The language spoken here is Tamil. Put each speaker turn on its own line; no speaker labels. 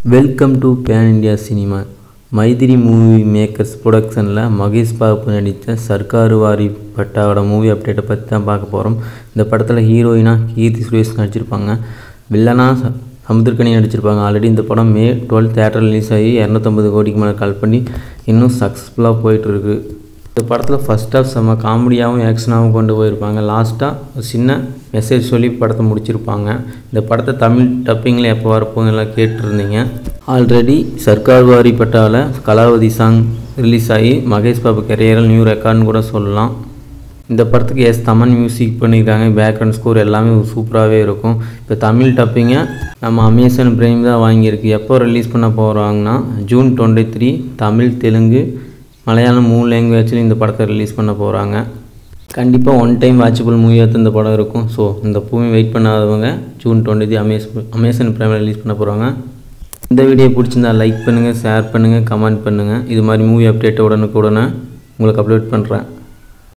welcome to pan India cinema Mythri movie makers ப்ரொடக்ஷனில் மகேஷ் பாபு நடித்த சர்க்காரு வாரி பட்டாவோட மூவி அப்டேட்டை பற்றி தான் பார்க்க போகிறோம் இந்த படத்தில் ஹீரோயினாக கீர்த்தி சுரேஷ் நடிச்சிருப்பாங்க வில்லனா ச- சமுத்திரக்கனி நடிச்சிருப்பாங்க ஆல்ரெடி இந்த படம் மே டுவெல் தேட்டர் ரிலீஸ் ஆகி இரநூத்தம்பது கோடிக்கு மேலே கால் பண்ணி இன்னும் சக்ஸஸ்ஃபுல்லாக போயிட்டுருக்கு இந்த படத்தில் ஃபஸ்ட் ஆஃப் செம்ம காமெடியாகவும் ஆக்ஷனாகவும் கொண்டு போயிருப்பாங்க லாஸ்ட்டாக ஒரு சின்ன மெசேஜ் சொல்லி படத்தை முடிச்சிருப்பாங்க இந்த படத்தை தமிழ் டப்பிங்கில் எப்போ வரப்போகுது எல்லாம் கேட்டிருந்தீங்க ஆல்ரெடி சர்க்கார் வாரி பட்டாவில் கலாவதி சாங் ரிலீஸ் ஆகி மகேஷ் பாபு கெரியரில் நியூ ரெக்கார்ட்னு கூட சொல்லலாம் இந்த படத்துக்கு எஸ் தமன் மியூசிக் பண்ணியிருக்காங்க பேக்ரவுண்ட் ஸ்கோர் எல்லாமே சூப்பராகவே இருக்கும் இப்போ தமிழ் டப்பிங்கை நம்ம அமேசான் பிரைம் தான் வாங்கியிருக்கு எப்போ ரிலீஸ் பண்ண போகிறாங்கன்னா June twenty three Tamil Telugu Malayalam மூணு லாங்குவேஜ்லையும் இந்த படத்தை ரிலீஸ் பண்ண போகிறாங்க கண்டிப்பாக ஒன் டைம் வாட்சபிள் மூவியாக இந்த படம் இருக்கும் ஸோ இந்த பூமி வெயிட் பண்ணாதவங்க ஜூன் டுவெண்ட்டி அமேஸ் அமேசான் பிரைமில் ரிலீஸ் பண்ண போகிறாங்க இந்த வீடியோ பிடிச்சிருந்தா லைக் பண்ணுங்கள் ஷேர் பண்ணுங்கள் கமெண்ட் பண்ணுங்கள் இது மாதிரி மூவி அப்டேட்டை உடனுக்குடனே உங்களுக்கு அப்லோட் பண்ணுறேன்